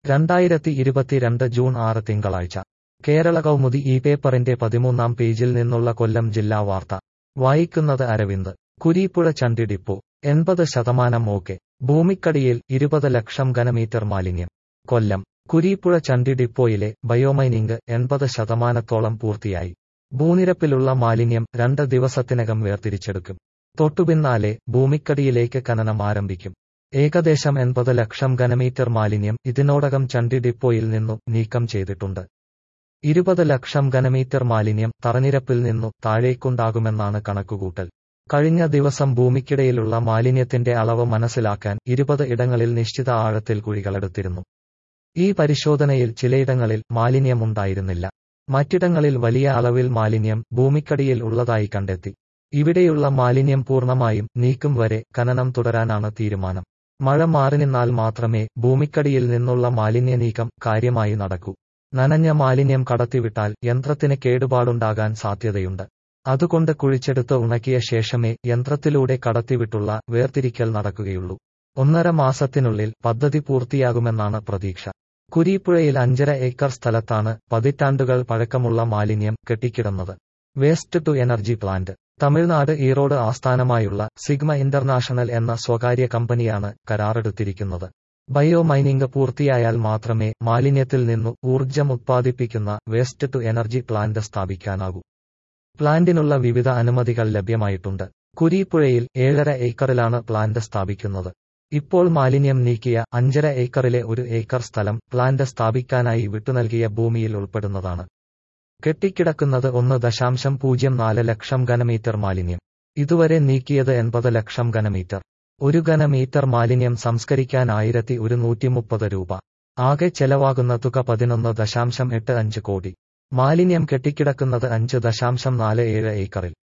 രണ്ടായിരത്തി ഇരുപത്തിരണ്ട് ജൂൺ ആറ് തിങ്കളാഴ്ച കേരള കൗമുദി ഈ പേപ്പറിന്റെ പതിമൂന്നാം പേജിൽ നിന്നുള്ള കൊല്ലം ജില്ലാ വാർത്ത വായിക്കുന്നത് അരവിന്ദ് കുരീപ്പുഴ ചണ്ടി ഡിപ്പോ എൺപത് ശതമാനം ഓക്കെ ഭൂമിക്കടിയിൽ ഇരുപത് ലക്ഷം ഘനമീറ്റർ മാലിന്യം കൊല്ലം കുരീപ്പുഴ ചണ്ടി ഡിപ്പോയിലെ ബയോമൈനിംഗ് എൺപത് ശതമാനത്തോളം പൂർത്തിയായി ഭൂനിരപ്പിലുള്ള മാലിന്യം രണ്ട് ദിവസത്തിനകം വേർതിരിച്ചെടുക്കും തൊട്ടുപിന്നാലെ ഭൂമിക്കടിയിലേക്ക് ഖനനം ആരംഭിക്കും ഏകദേശം എൺപത് ലക്ഷം ഘനമീറ്റർ മാലിന്യം ഇതിനോടകം ചണ്ടി ഡിപ്പോയിൽ നിന്നു നീക്കം ചെയ്തിട്ടുണ്ട് ഇരുപത് ലക്ഷം ഘനമീറ്റർ മാലിന്യം തറനിരപ്പിൽ നിന്നു താഴേക്കുണ്ടാകുമെന്നാണ് കണക്കുകൂട്ടൽ കഴിഞ്ഞ ദിവസം ഭൂമിക്കിടയിലുള്ള മാലിന്യത്തിന്റെ അളവ് മനസ്സിലാക്കാൻ ഇരുപത് ഇടങ്ങളിൽ നിശ്ചിത ആഴത്തിൽ കുഴികളെടുത്തിരുന്നു ഈ പരിശോധനയിൽ ചിലയിടങ്ങളിൽ മാലിന്യമുണ്ടായിരുന്നില്ല മറ്റിടങ്ങളിൽ വലിയ അളവിൽ മാലിന്യം ഭൂമിക്കടിയിൽ ഉള്ളതായി കണ്ടെത്തി ഇവിടെയുള്ള മാലിന്യം പൂർണ്ണമായും നീക്കും വരെ ഖനനം തുടരാനാണ് തീരുമാനം മഴ മാറി നിന്നാൽ മാത്രമേ ഭൂമിക്കടിയിൽ നിന്നുള്ള മാലിന്യ നീക്കം കാര്യമായി നടക്കൂ നനഞ്ഞ മാലിന്യം കടത്തിവിട്ടാൽ യന്ത്രത്തിന് കേടുപാടുണ്ടാകാൻ സാധ്യതയുണ്ട് അതുകൊണ്ട് കുഴിച്ചെടുത്ത് ഉണക്കിയ ശേഷമേ യന്ത്രത്തിലൂടെ കടത്തിവിട്ടുള്ള വേർതിരിക്കൽ നടക്കുകയുള്ളൂ ഒന്നര മാസത്തിനുള്ളിൽ പദ്ധതി പൂർത്തിയാകുമെന്നാണ് പ്രതീക്ഷ കുരീപ്പുഴയിൽ അഞ്ചര ഏക്കർ സ്ഥലത്താണ് പതിറ്റാണ്ടുകൾ പഴക്കമുള്ള മാലിന്യം കെട്ടിക്കിടന്നത് waste to energy plant Tamil Nadu Erode ആസ്ഥാനമായുള്ള സിഗ്മ ഇന്റർനാഷണൽ എന്ന സ്വകാര്യ കമ്പനിയാണ് കരാറെടുത്തിരിക്കുന്നത് ബയോ മൈനിംഗ് പൂർത്തിയായാൽ മാത്രമേ മാലിന്യത്തിൽ നിന്നു ഊർജം ഉത്പാദിപ്പിക്കുന്ന വേസ്റ്റ് ടു എനർജി പ്ലാന്റ് സ്ഥാപിക്കാനാകൂ പ്ലാന്റിനുള്ള വിവിധ അനുമതികൾ ലഭ്യമായിട്ടുണ്ട് കുരീപ്പുഴയിൽ ഏഴര ഏക്കറിലാണ് പ്ലാന്റ് സ്ഥാപിക്കുന്നത് ഇപ്പോൾ മാലിന്യം നീക്കിയ അഞ്ചര ഏക്കറിലെ ഒരു ഏക്കർ സ്ഥലം പ്ലാന്റ് സ്ഥാപിക്കാനായി വിട്ടുനൽകിയ ഭൂമിയിൽ ഉൾപ്പെടുന്നതാണ് കെട്ടിക്കിടക്കുന്നത് ഒന്ന് ദശാംശം പൂജ്യം നാല് ലക്ഷം ഘനമീറ്റർ മാലിന്യം ഇതുവരെ നീക്കിയത് എൺപത് ലക്ഷം ഘനമീറ്റർ ഒരു ഘനമീറ്റർ മാലിന്യം സംസ്കരിക്കാൻ ആയിരത്തി ഒരുന്നൂറ്റി മുപ്പത് രൂപ ആകെ ചെലവാകുന്ന തുക പതിനൊന്ന് ദശാംശം എട്ട് അഞ്ച് കോടി മാലിന്യം കെട്ടിക്കിടക്കുന്നത് അഞ്ച് ദശാംശം നാല് ഏഴ് ഏക്കറിൽ